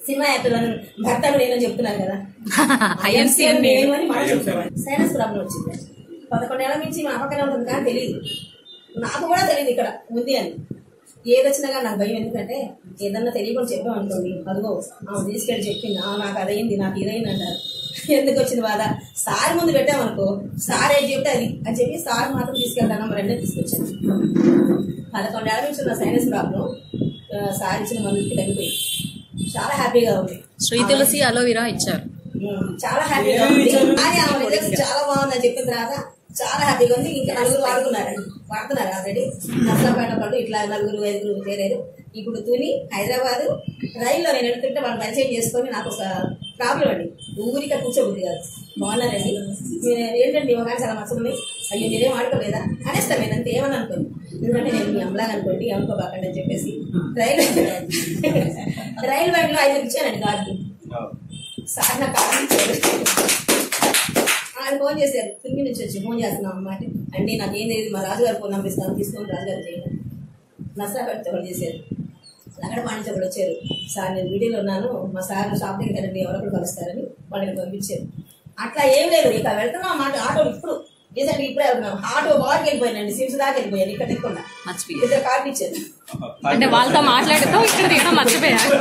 Cinema యాక్టర్లను భర్తను నేనని చెప్తున్నాను కదా IMC అని నేను అని మనం చెప్తున్నాం సైనస్ ప్రాబ్లం వచ్చింది పదకొండేళ్ల నుంచి మా పక్కనే ఉంటుంది కానీ తెలియదు నాకు కూడా తెలియదు ఇక్కడ ఉంది అని ఏది వచ్చినా కానీ నాకు భయం ఎందుకంటే ఏదన్నా తెలియకుండా చెప్పామనుకోండి అదిగో ఆమె తీసుకెళ్ళి చెప్పింది ఆ నాకు అదైంది నాకు ఇదైంది అంటారు ఎందుకు వచ్చింది బాధ సార్ ముందు పెట్టామనుకో సార్ ఏది చెప్తే అది అని చెప్పి సార్ మాత్రం తీసుకెళ్తాను మరి రెండే తీసుకొచ్చాను పదకొండేళ్ల నుంచి ఉన్న సైనస్ ప్రాబ్లం ఆ, సార్ ఇచ్చిన మందుకి తగ్గిపోయి చాలా హ్యాపీగా ఉంది శ్రీ తులసి అలోవెరా ఇచ్చారు ఉమ్, చాలా హ్యాపీగా ఉంది కానీ ఆమె రిజల్ట్ చాలా బాగుందని చెప్పిన తర్వాత చాలా హ్యాపీగా ఉంది ఇంకా నలుగురు వాడుకున్నారండి వాడుతున్నారు ఆల్రెడీ నర్సంపేట వాళ్ళు ఇట్లా నలుగురు ఐదుగురు చేరారు ఇప్పుడు తుని హైదరాబాద్ రైల్లో నేను వెళ్తుంటే వాళ్ళు పరిచయం చేసుకొని నాకు ఒక ప్రాబ్లం అండి ఊరిక కూర్చోబుద్ది కాదు బాగున్నారండి మీరు ఏంటండి ఒక చాలా మచ్చలు అయ్యో మీరేం ఆడుకోలేదా అనేస్తాం నేను అంతే ఏమని అనుకోండి ఎందుకంటే నేను మీ అమ్మలాగా అనుకోండి అనుకోబాకండి అని చెప్పేసి రైలు రైలు బండిలో ఐదు ఇచ్చానండి కార్డు సార్ నాకు కార్డు ఇచ్చారు ఆయన ఫోన్ చేశారు తిరిగి నుంచి వచ్చి ఫోన్ చేస్తున్నాం అన్నమాట అండి నాకు ఏం తెలియదు మా రాజుగారు ఫోన్ పంపిస్తాను తీసుకొని రాజుగారు చేయండి నర్సరాపేట ఒకటి చేశారు అక్కడ పాండించి ఒకటి వచ్చారు సార్ నేను వీడియోలో ఉన్నాను మా సార్ షాప్ దగ్గర రండి ఎవరొకరు కలుస్తారని వాళ్ళని పంపించారు అట్లా ఏం లేదు ఇక వెళ్తున్నాం మాట ఆటో ఇప్పుడు రీసెంట్గా ఇప్పుడే వెళ్తున్నాం ఆటో బాగా వెళ్ళిపోయానండి సిమ్స్ దాకా వెళ్ళిపోయాను ఇక్కడ ఎక్కకుండా మర్చిపోయారు ఇద్దరు కార్డు ఇచ్చారు అంటే వాళ్ళతో మాట్లాడుతూ ఇక్కడ దిగడం మర్చిపోయారు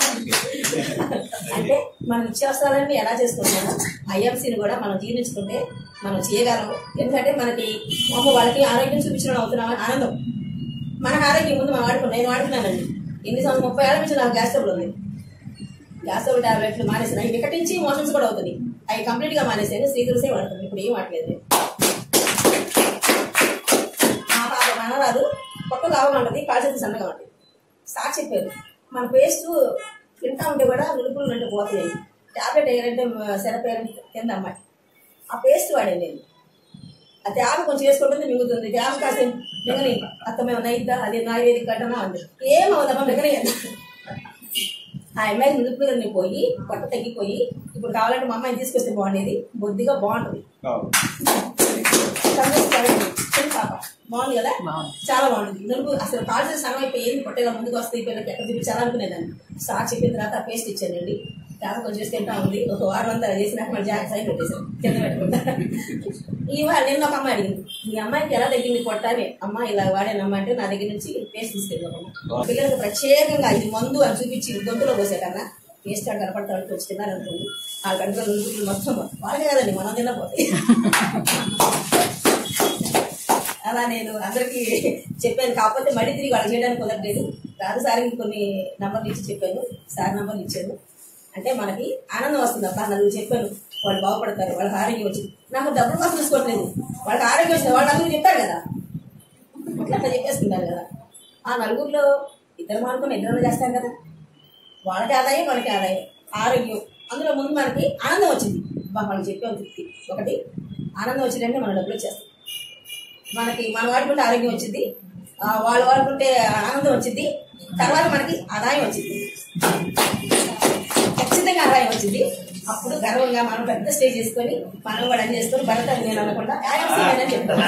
అంటే మనం నిత్యావసరాలన్నీ ఎలా చేసుకుంటామో ఐఎంసీని కూడా మనం జీర్ణించుకుంటే మనం చేయగలము ఎందుకంటే మనకి అమ్మ వాళ్ళకి ఆరోగ్యం చూపించడం అవుతున్నామని ఆనందం మనకు ఆరోగ్యం ముందు మనం వాడుకున్నాం నేను వాడుకున్నానండి ఎన్ని సంవత్సరం ముప్పై ఏళ్ళ నుంచి నాకు గ్యాస్ ట్రబుల్ ఉంది గ్యాస్ ట్రబుల్ టాబ్లెట్లు మానేసిన ఇక్కడి నుంచి మోషన్స్ కూడా అవుతుంది అవి కంప్లీట్ గా మానేసాను శ్రీధులసే వాడుతుంది ఇప్పుడు ఏం వాడలేదు నేను. మా పాప మనరాలు పొట్ట లావుగా ఉంటుంది కాలు చేతి సన్నగా ఉంటుంది సార్ చెప్పారు మన పేస్ట్ తింటా ఉంటే కూడా నులుపులు అంటే పోతున్నాయి టాబ్లెట్ వేయాలంటే సెరప్ వేయాలంటే కింద అమ్మాయి ఆ పేస్ట్ వాడాను నేను ఆ ట్యాబ్ కొంచెం వేసుకుంటుంది మిగులుతుంది ట్యాబ్ కాస్త మిగని అత్తమేమో నైద్దా అది నాయుర్వేదిక్ కట్టనా అంది ఏమవుదమ్మా మిగని ఆ అమ్మాయి నులుపులు పోయి పొట్ట తగ్గిపోయి ఇప్పుడు కావాలంటే మా అమ్మాయిని తీసుకొస్తే బాగుండేది బొద్దిగా బాగుంటుంది చిన్న పాప బాగుంది కదా బాగుంది. చాలా బాగుంది నువ్వు అసలు కాల్సిన సగం అయిపోయి ఏంది పొట్టేలా ముందుకు వస్తాయి పిల్లలకి ఎక్కడ చూపించాలి అనుకునేదాన్ని సార్ చెప్పిన తర్వాత ఆ పేస్ట్ ఇచ్చానండి చాలా కొంచెం చేసి తింటా ఉంది ఒక వారం అంతా చేసినాక మళ్ళీ జాగ్రత్త సైన్ పెట్టేశాను కింద పెట్టుకుంటా ఇవాళ నిన్న ఒక అమ్మాయి అడిగింది మీ అమ్మాయికి ఎలా తగ్గింది పొట్ట అని అమ్మ ఇలా వాడానమ్మా అంటే నా దగ్గర నుంచి పేస్ట్ తీసుకెళ్ళాము పిల్లలకు ప్రత్యేకంగా ఇది మందు అని చూపించి గొంతులో పోసే కన్నా పేస్ట్ ఆడ కనపడతాడు వచ్చి తిన్నారనుకోండి ఆ గంటలో నుండి మొత్తం వాళ్ళకే కదండి మనం తినకపోతే అలా నేను అందరికి చెప్పాను కాకపోతే మళ్ళీ తిరిగి వాళ్ళు చేయడానికి కుదరలేదు రాదు సార్కి కొన్ని నంబర్లు ఇచ్చి చెప్పాను సార్ నంబర్లు ఇచ్చాను అంటే మనకి ఆనందం వస్తుంది అబ్బా నలుగురు చెప్పాను వాళ్ళు బాగుపడతారు వాళ్ళకి ఆరోగ్యం వచ్చింది నాకు డబ్బులు కోసం చూసుకోవట్లేదు వాళ్ళకి ఆరోగ్యం వచ్చింది వాళ్ళు నలుగురు చెప్తారు కదా అట్లా అట్లా చెప్పేస్తున్నారు కదా ఆ నలుగురిలో ఇద్దరు మానుకొని ఇద్దరు చేస్తారు కదా వాళ్ళకి ఆదాయం మనకి ఆదాయం ఆరోగ్యం అందులో ముందు మనకి ఆనందం వచ్చింది అబ్బా వాళ్ళు చెప్పాం తృప్తి ఒకటి ఆనందం వచ్చిందంటే మన డబ్బులు వచ్చేస్తాయి మనకి మనం వాడుకుంటే ఆరోగ్యం వచ్చింది ఆ, వాళ్ళు వాడుకుంటే ఆనందం వచ్చింది తర్వాత మనకి ఆదాయం వచ్చింది ఖచ్చితంగా ఆదాయం వచ్చింది అప్పుడు గర్వంగా మనం పెద్ద స్టేజ్ చేసుకొని మనం కూడా అని చేసుకొని భరత నేను అనకుండా "ఆయాసం లేదని చెప్తాను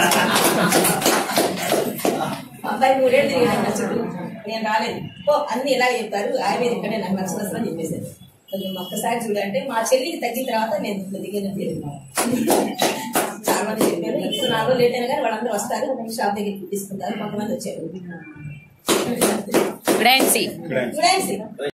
అబ్బాయి మూడేళ్ళు తిరిగాడు నా చుట్టూ నేను రాలేదు ఓ అన్ని ఇలా చెప్పారు ఆయుర్వేదిక్ ఇక్కడే నాకు నచ్చదు అని చెప్పేశారు కొంచెం ఒక్కసారి చూడంటే మా చెల్లికి తగ్గిన తర్వాత నేను దిగినది చాలా మంది చెప్పారు ఇప్పుడు నాలుగు లేట్ అయినా కానీ వాళ్ళందరూ వస్తారు షాప్ దగ్గరికి తీసుకుంటారు కొంతమంది వచ్చారు గ్రాండ్ సి చూడండి